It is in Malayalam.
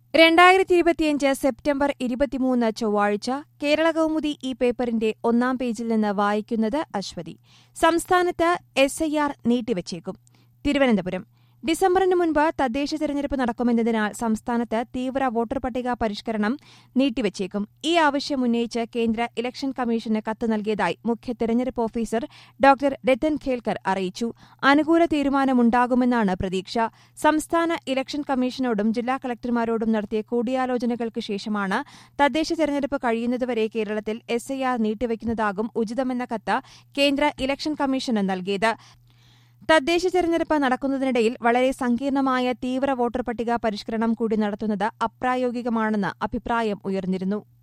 രണ്ടായിരത്തി ഇരുപത്തിയഞ്ച് സെപ്റ്റംബർ ഇരുപത്തിമൂന്ന് ചൊവ്വാഴ്ച കേരള കൗമുദി ഈ പേപ്പറിന്റെ ഒന്നാം പേജിൽ നിന്ന് വായിക്കുന്നത് അശ്വതി സംസ്ഥാനത്ത് എസ് ഐ ആർ നീട്ടിവച്ചേക്കും തിരുവനന്തപുരം ഡിസംബറിന് മുൻപ് തദ്ദേശ തെരഞ്ഞെടുപ്പ് നടക്കുമെന്നതിനാൽ സംസ്ഥാനത്ത് തീവ്ര വോട്ടർ പട്ടിക പരിഷ്കരണം നീട്ടിവച്ചേക്കും ഈ ആവശ്യം ഉന്നയിച്ച് കേന്ദ്ര ഇലക്ഷൻ കമ്മീഷന് കത്ത് നൽകിയതായി മുഖ്യ തെരഞ്ഞെടുപ്പ് ഓഫീസർ ഡോക്ടർ രത്തൻ ഖേൽക്കർ അറിയിച്ചു അനുകൂല തീരുമാനമുണ്ടാകുമെന്നാണ് പ്രതീക്ഷ സംസ്ഥാന ഇലക്ഷൻ കമ്മീഷനോടും ജില്ലാ കളക്ടർമാരോടും നടത്തിയ കൂടിയാലോചനകൾക്ക് ശേഷമാണ് തദ്ദേശ തെരഞ്ഞെടുപ്പ് കഴിയുന്നതുവരെ കേരളത്തിൽ എസ് ഐ ആർ നീട്ടിവയ്ക്കുന്നതാകും ഉചിതമെന്ന കത്ത് കേന്ദ്ര ഇലക്ഷൻ കമ്മീഷന് നൽകിയത് തദ്ദേശ തെരഞ്ഞെടുപ്പ് നടക്കുന്നതിനിടയിൽ വളരെ സങ്കീർണമായ തീവ്ര വോട്ടർ പട്ടിക പരിഷ്കരണം കൂടി നടത്തുന്നത് അപ്രായോഗികമാണെന്ന് അഭിപ്രായം ഉയർന്നിരുന്നു